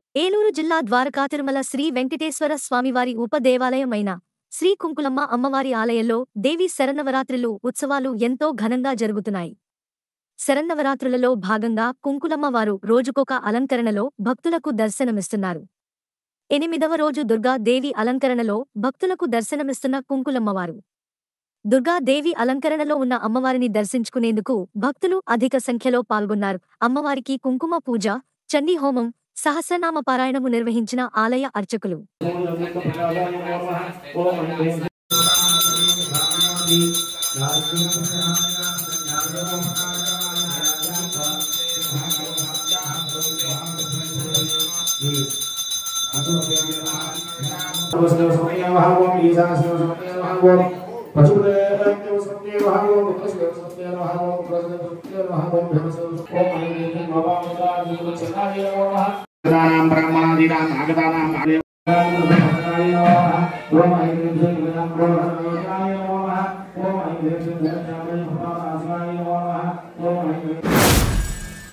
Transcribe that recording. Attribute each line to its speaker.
Speaker 1: ఏలూరు జిల్లా ద్వారకా తిరుమల శ్రీ వెంకటేశ్వర స్వామివారి ఉపదేవాలయమైన శ్రీ కుంకులమ్మ అమ్మవారి ఆలయంలో దేవి శరన్నవరాత్రులు ఉత్సవాలు ఎంతో ఘనంగా జరుగుతున్నాయి శరన్నవరాత్రులలో భాగంగా కుంకులమ్మ వారు రోజుకొక అలంకరణలో భక్తులకు దర్శనమిస్తున్నారు ఎనిమిదవ రోజు దుర్గా దేవి అలంకరణలో భక్తులకు దర్శనమిస్తున్న కుంకులమ్మవారు దుర్గా దేవి అలంకరణలో ఉన్న అమ్మవారిని దర్శించుకునేందుకు భక్తులు అధిక సంఖ్యలో పాల్గొన్నారు అమ్మవారికి కుంకుమ పూజ చండీ హోమం సహస్రనామ పారాయణము నిర్వహించిన ఆలయ అర్చకులు
Speaker 2: బ్రహ్మాదీనాం ఆగతానాం ఓం